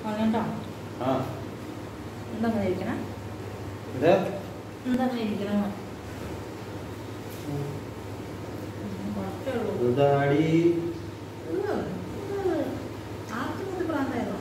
പറഞ്ഞോ ആ എന്താ അങ്ങനെ ഇരിക്കണം ഇത് എന്താ അങ്ങനെ ഇരിക്കണം കുറച്ചേ ഉള്ളൂ ഇതാടി ഇത് ഇത് ആർക്കും ഇത് പ്രാന്തായതോ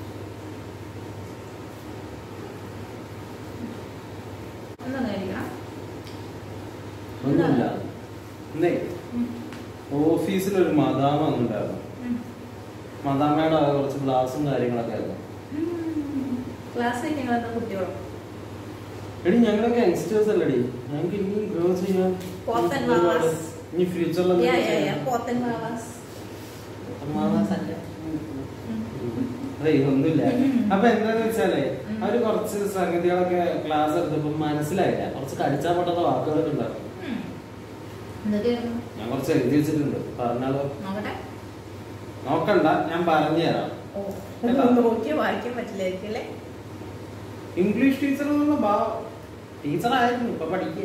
എന്താ അങ്ങനെ ഇരിക്കണം ഒന്നുമില്ല ഇന്നേ ഉം. ഓഫീസിലൊരു മദാമ വന്നിട്ടുണ്ടായിരുന്നു ഉം. മദാമയുടെ കുറച്ച് ഗ്ലാസും കാര്യങ്ങളൊക്കെ ആയിരുന്നു ഉം. ക്ലാസ്സിൽ നിങ്ങളെന്താ കുട്ടികളോ എടി ഞങ്ങളൊക്കെ യങ്സ്റ്റേഴ്സ് അല്ലടി ഞങ്ങൾക്ക് ഇനി ഗ്രോ ചെയ്യാൻ പോത്തൻ ഒരുപാട് വാവാസ്. ഇനി ഫ്യൂച്ചറിൽ യാ യാ യാ പോത്തൻ വാവാസ് അതെ ഒന്നുമില്ല ഉം. അപ്പൊ എന്താന്ന് വെച്ചാലേ ഉം. അവര് കുറച്ച് സംഗതികളൊക്കെ ക്ലാസ് എടുത്തപ്പോ മനസ്സിലായില്ല കുറച്ച് കടിച്ചാൽ പൊട്ടാത്ത വാക്കുകളൊക്കെ ഉണ്ടാവും ഉം. എന്തൊക്കെയായിരുന്നു ഞാൻ കുറച്ച് എഴുതി വെച്ചിട്ടുണ്ട് പറഞ്ഞാലോ നോക്കട്ടെ നോക്കണ്ട ഞാൻ പറഞ്ഞു തരാം ഓ കേട്ടോ? നോക്കിയാ വായിക്കാൻ പറ്റില്ലായിരിക്കും അല്ലേ ഇംഗ്ലീഷ് ടീച്ചർ എന്നുള്ള ഭാ ടീച്ചറായിരുന്നു ഇപ്പൊ പഠിക്കുക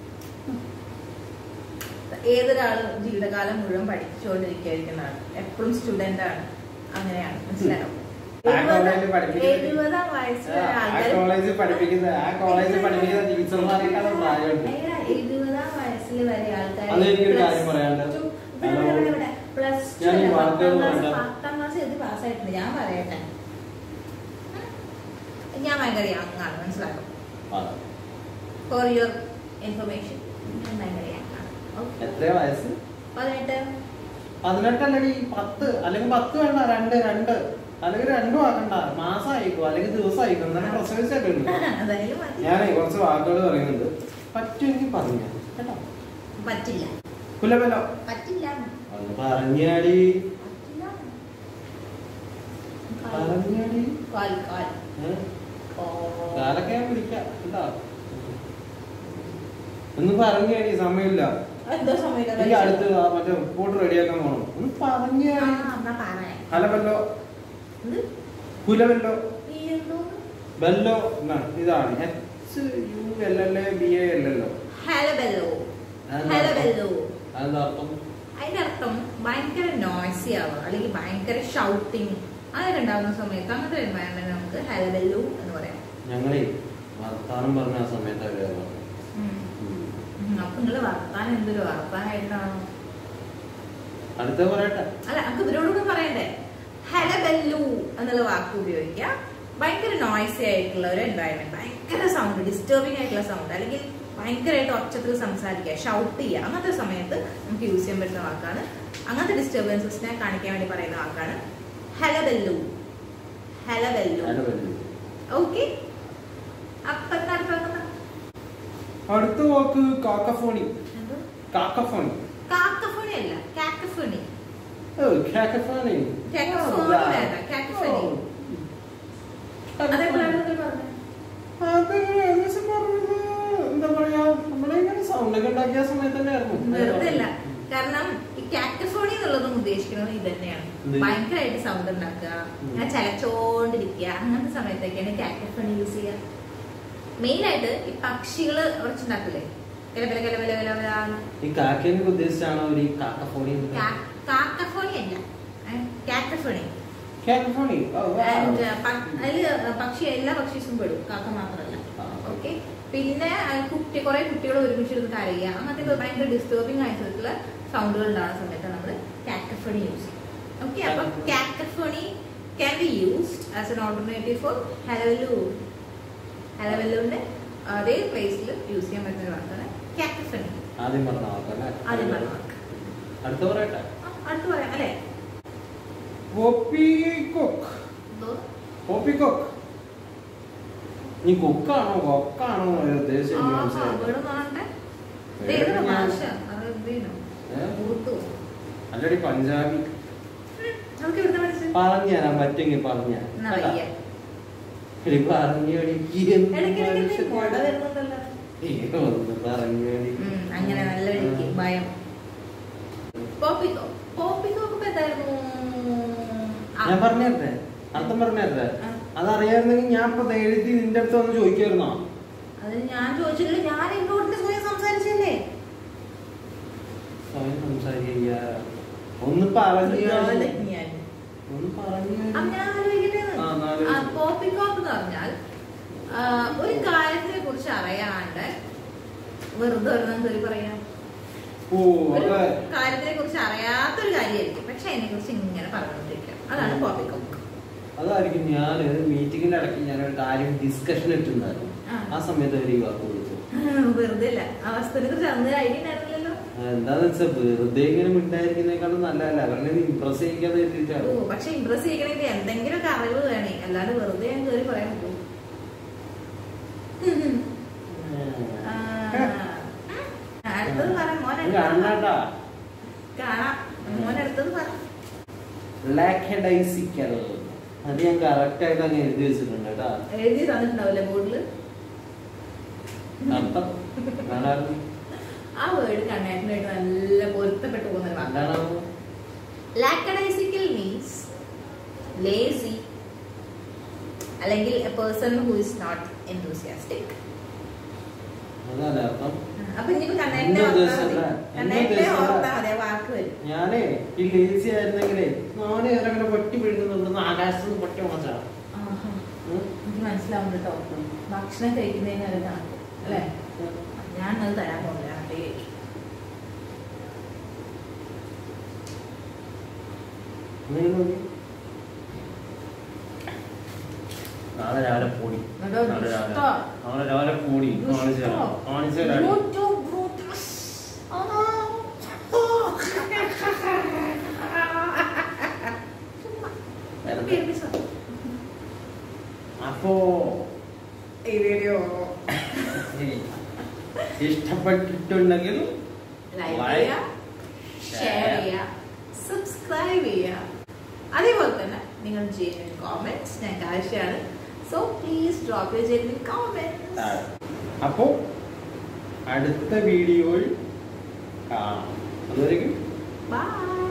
ഏതൊരാളും ജീവിതകാലം മുഴുവൻ പഠിച്ചുകൊണ്ടിരിക്കുന്നതാണ് എപ്പോഴും സ്റ്റുഡന്റ് ആണ് അങ്ങനെയാണ് മനസ്സിലായോ ആ കോളേജിൽ പഠിപ്പിക്കുന്ന- എഴുപതാം വയസ്സിൽ ആ ആൾക്കാർ കോളേജിൽ പഠിപ്പിക്കുന്ന ആ കോളേജിൽ പഠിപ്പിക്കുന്ന ടീച്ചർമാരെക്കാളും പ്രായമുണ്ട് എഴുപതാം വയസ്സിൽ വരെ ആൾക്കാർ അത് എനിക്കൊരു കാര്യം പറയാനുണ്ട്. ഹലോ. പ്ലസ് ടു ഞാൻ ഈ പത്താം വാർത്തകൾ ക്ലാസ് വേണ്ട. പത്താം ക്ലാസ് എഴുതി പാസ്സായിട്ടുണ്ട് ഞാൻ പറയട്ടെ ഉം. ഞാൻ ഭയങ്കര യങ് ആണ് മനസ്സിലാക്കും അതെ. ഫോർ യുവർ ഇൻഫർമേഷൻ ഞാൻ ഭയങ്കര യങ് ആണ് ഓക്കെ എത്രയാ വയസ്സ് പതിനെട്ട് പതിനെട്ടല്ലടി പത്ത് അല്ലെങ്കിൽ പത്ത് വേണ്ട രണ്ട് രണ്ട് അല്ലെങ്കിൽ രണ്ടും ആക്കണ്ട മാസം ആയിക്കോ അല്ലെങ്കിൽ ദിവസം ആയിക്കോ എന്താണ് പ്രസവിച്ചിട്ടുണ്ട് അതായാലും മതി ഞാനേ കുറച്ച് വാക്കുകൾ പറയുന്നുണ്ട് പറ്റുമെങ്കിൽ പറഞ്ഞു കേട്ടോ പറ്റില്ല കുലബലോ പറ്റില്ല ഒന്ന് പറഞ്ഞാടി പറ്റില്ല പറഞ്ഞാടി കാൽ കാൽ ഏ? ഓ. കാലൊക്കെ ഞാൻ പിടിക്കാം കേട്ടോ ഒന്ന് പറഞ്ഞാടി സമയമില്ല എന്തോ സമയമില്ല എനിക്ക് അടുത്ത് ആ മറ്റേ റിപ്പോർട്ട് റെഡിയാക്കാൻ പോകണം ഒന്ന് ആ, പറഞ്ഞാടി എന്നാ പറയാം. ഹലബല്ലോ എന്ത്? കുലബല്ലോ ഈ എന്തോ? ബെല്ലോ എന്നാണ് ഇതാണ് H U L L A B A L എല്ലോ ഹലബെല്ലോ. അതെന്താ ഹലബെല്ലോ. അതെന്താ അർത്ഥം അതിന്റെ അർത്ഥം ഭയങ്കര നോയ്സി ആവുക അല്ലെങ്കിൽ ഭയങ്കര ഷൗട്ടിങ് അങ്ങനെ ഉണ്ടാകുന്ന സമയത്ത് അങ്ങനത്തെ എൻവയറമെന്റ് നമുക്ക് ഹലബെല്ലു എന്ന് പറയാം ഞങ്ങളേ വർത്താനം പറഞ്ഞ ആ സമയത്ത് അവര് പറഞ്ഞു. ഉം. ഉം. ഉം, അപ്പൊ നിങ്ങള് വർത്താനം എന്തൊരു വർത്താനായിട്ടാണോ അടുത്ത പറയട്ടെ അല്ല നമുക്ക് ഇവരോടൊന്നും പറയണ്ടേ ഹലബെല്ലു എന്നുള്ള വാക്ക് ഉപയോഗിക്കുക ഭയങ്കര നോയ്സി ആയിട്ടുള്ള ഒരു എൻവയറമെന്റ് ഭയങ്കര സൗണ്ട് ഡിസ്റ്റർബിംഗ് ആയിട്ടുള്ള സൗണ്ട് അല്ലെങ്കിൽ ഭയങ്കരമായിട്ട് ഒച്ചത്തിൽ സംസാരിക്കുക ഷൗട്ട് ചെയ്യുക അങ്ങനത്തെ സമയത്ത് നമുക്ക് യൂസ് ചെയ്യാൻ പറ്റുന്ന വാക്കാണ് അങ്ങനത്തെ ഡിസ്റ്റർബൻസസിനെ കാണിക്കാൻ വേണ്ടി പറയുന്ന വാക്കാണ് ഹലബെല്ലു ഹലബെല്ലു ഹലബല്ലോ. ഓക്കെ അപ്പൊ എന്താ അടുത്ത വാക്ക് എന്താ? അടുത്ത വാക്ക് കാക്കഫോണി എന്തോ? കാക്കഫോണി കാക്കഫോണി അല്ല കാക്കഫോണി ഓ കാക്കഫോണി കാക്കഫോണി വേണ്ട കാക്കഫോണി അതെപ്പോഴാണ് നിങ്ങൾ പറഞ്ഞത് അത് ഏകദേശം പറഞ്ഞത് എന്താ പറയാ നമ്മളിങ്ങനെ സൗണ്ട് ഒക്കെ ഉണ്ടാക്കിയ സമയത്ത് തന്നെയായിരുന്നു വെറുതെ അല്ല കാരണം ഈ കാറ്റഫോണി എന്നുള്ളതും ഉദ്ദേശിക്കുന്നത് ഇത് തന്നെയാണ് എന്ത്? ഭയങ്കരമായിട്ട് സൗണ്ട് ഉണ്ടാക്കുക ഉം. അങ്ങനെ ചലച്ചോണ്ടിരിക്കുക അങ്ങനത്തെ സമയത്തൊക്കെയാണ് കാറ്റഫോണി യൂസ് ചെയ്യുക മെയിൻ ആയിട്ട് ഈ പക്ഷികള് കുറച്ചുണ്ടാക്കില്ലേ കലബല കലബല കലബല ഈ കാക്കേനെ ഉദ്ദേശിച്ചാണോ ഒരു ഈ കാക്കഫോണി എന്ന് പറയുന്നത്? കാക്കഫോണി അല്ല കാറ്റഫോണി കാക്കഫോണി ഓ, wow. അതില് പക്ഷി എല്ലാ പക്ഷീസും പെടും കാക്ക മാത്രമല്ല ആ. ഓക്കെ പിന്നെ ആ, കുട്ടി കുറെ കുട്ടികൾ ഒരുമിച്ചിരുന്ന് കരയുക അങ്ങനത്തെ ഭയങ്കര ഡിസ്റ്റർബിംഗ് ആയിട്ടുള്ള സൗണ്ടുകൾ ഉണ്ടാകുന്ന സമയത്ത് നമ്മൾ കാറ്റഫണി യൂസ് ചെയ്യും ഓക്കെ അപ്പൊ cacophony can be used as an alternative for ഹലവല്ലു ഹലവല്ലുവിന്റെ അതേ പ്ലേസിൽ യൂസ് ചെയ്യാൻ പറ്റുന്ന ഒരു വാക്കാണ് കാറ്റഫണി ആദ്യം പറഞ്ഞ വാക്കല്ലേ ആദ്യം പറഞ്ഞ വാക്ക് അടുത്ത പറയട്ടെ ആ, അടുത്ത് പറയാം അല്ലേ പോപ്പിക്കോക്ക് എന്തോ പോപ്പിക്കോക്ക് നീ കൊക്കാണോ കൊക്കാണോ എന്ന് ഉദ്ദേശിച്ച് ആ എനിക്ക് മനസ്സിലായില്ല. ഇവിടെ നോക്കട്ടെ വേറെ ഏതൊരു ഞാൻ- ഭാഷ അത് എന്തെയ്യണം ഏ? ഉറുദു അല്ലടി പഞ്ചാബി ഉം, നമുക്ക് ഇവിടുത്തെ മനസ്സിലായി പറഞ്ഞു തരാൻ പറ്റുമെങ്കിൽ പറഞ്ഞു എന്നാ വയ്യ എടി പറഞ്ഞു ഇടയ്ക്കിടയ്ക്ക് മുട വരുന്നുണ്ടല്ലോ പറഞ്ഞു ഉം, അങ്ങനെ നല്ല വഴിക്ക് ഭയം പോപ്പിക്കോ പോപ്പിക്കോ ഇപ്പൊ എന്തായിരുന്നു ആ, ഞാൻ പറഞ്ഞു തരട്ടെ അർത്ഥം പറഞ്ഞു തരട്ടെ ആ. അതറിയായിരുന്നെങ്കിൽ ഞാൻ ഇപ്പൊ ദേ എഴുതി നിന്റെ അടുത്ത് വന്ന് ചോദിക്കായിരുന്നോ അത് ഞാൻ ചോദിച്ചില്ല ഞാൻ എന്നോട് സ്വയം സംസാരിച്ചല്ലേ സ്വയം സംസാരിക്കുക ഒന്ന് പറഞ്ഞു ഇയാളെ ഞാൻ. ഒന്ന് പറഞ്ഞു അപ്പൊ ഞാൻ ആലോചിക്കട്ടെ ആ, എന്നാ ആലോചിക്ക്. പറഞ്ഞാൽ ആ, ഒരു കാര്യത്തിനെ കുറിച്ച് അറിയാണ്ട് വെറുതെ ഒരെണ്ണം തൊലി പറയാം ഓ ഒരു അപ്പൊ കാര്യത്തിനെ കുറിച്ച് അറിയാത്തൊരു കാര്യമായിരിക്കും പക്ഷെ അതിനെ കുറിച്ച് ഇങ്ങനെ പറഞ്ഞുകൊണ്ടിരിക്കുക അതാണ് പോപ്പിക് ബുക്ക് അതായിരിക്കും ഞാൻ മീറ്റിംഗിന്റെ ഇടയ്ക്ക് ഞാൻ ഒരു കാര്യം ഡിസ്കഷൻ ഇട്ടിട്ടുണ്ടായിരുന്നു ആ. ആ സമയത്ത് അവർ ഈ വാക്ക് വിളിച്ചു വെറുതെ അല്ല ആ വസ്തുവിനെ കുറിച്ച് അന്ന് ഐഡിയ ഉണ്ടായിരുന്നില്ലല്ലോ എന്താന്ന് വെച്ചാൽ വെറുതെ ഇങ്ങനെ മിണ്ടായിരിക്കുന്നേക്കാളും നല്ലതല്ല അവരെ ഇമ്പ്രസ് ചെയ്യിക്കാതെ ഓ എഴുതിയിട്ടാണ് പക്ഷെ ഇംപ്രസ് ചെയ്യണമെങ്കിൽ എന്തെങ്കിലും ഒക്കെ അറിവ് വേണേ അല്ലാണ്ട് വെറുതെ ഞാൻ കയറി പറയാൻ പറ്റുമോ ആ. ആ, അടുത്തത് പറ മോൻ അടുത്തത് പറ. കാണാട്ടാ കാണാം മോൻ അടുത്തത് പറ ലാക്കഡൈസിക്കൽ അത് ഞാൻ കറക്റ്റ് ആയിട്ട് അങ്ങ് എഴുതി വെച്ചിട്ടുണ്ട് കേട്ടാ എഴുതി തന്നിട്ടുണ്ടാവില്ലേ ബോർഡില് അർത്ഥം കാണാറുണ്ട് ആ വേർഡ് കണ്ണേട്ടനായിട്ട് നല്ല പൊരുത്തപ്പെട്ടു പോകുന്ന ഒരു വാക്കാണ് എന്താണ് ലാക്കഡൈസിക്കൽ മീൻസ് ലേസി അല്ലെങ്കിൽ a person who is not enthusiastic അതല്ല അർത്ഥം അപ്പൊ ഇനിയിപ്പോ കണ്ണേട്ടനെ എന്റെ ഓർത്താ മതി ഉദ്ദേശമല്ല. എന്റെ കണ്ണേട്ടനെ ഉദ്ദേശമല്ല. ഓർത്താ മതി ആ വാക്ക് വരും ഞാനേ ഈ ലേസി ആയിരുന്നെങ്കിലേ നാല് നേരം ഇങ്ങനെ പൊട്ടി പിഴുകുന്നുണ്ടെന്ന് ആകാശത്ത് നിന്ന് പൊട്ടി വന്നതാണ് ആഹാ. എനിക്ക് മനസ്സിലാവുന്നുണ്ട് കേട്ടോ ഭക്ഷണം കഴിക്കുന്നതിന് ഒരു കണക്ക് അല്ലേ ഞാൻ അത് തരാൻ പോകുന്നില്ല അതേ കഴിക്കും നാളെ രാവിലെ പോടി എടോ, നാളെ രാവിലെ ഇഷ്ടോ? നാളെ രാവിലെ പോടി കാണിച്ചു തരാം കാണിച്ചു തരാം ബ്രൂട്ടോ, ബ്രൂട്ടസ്. ആ. വെറുതെ. കേൾപ്പിച്ചോ? അപ്പോ ഈ വീഡിയോ ഇഷ്ടപ്പെട്ടിട്ടുണ്ടെങ്കിൽ ലൈക്ക് Like, ചെയ്യുക ഷെയർ share. ചെയ്യുക സബ്സ്ക്രൈബ് ചെയ്യുക അതേപോലെ തന്നെ നിങ്ങൾ ജെന്യൂൻ കോമെന്റ്സ് ഞങ്ങൾക്ക് ആവശ്യമാണ് so please drop you genuine comments താഴെ. അപ്പോ അടുത്ത വീഡിയോയിൽ കാണാം അതുവരെയും ബൈ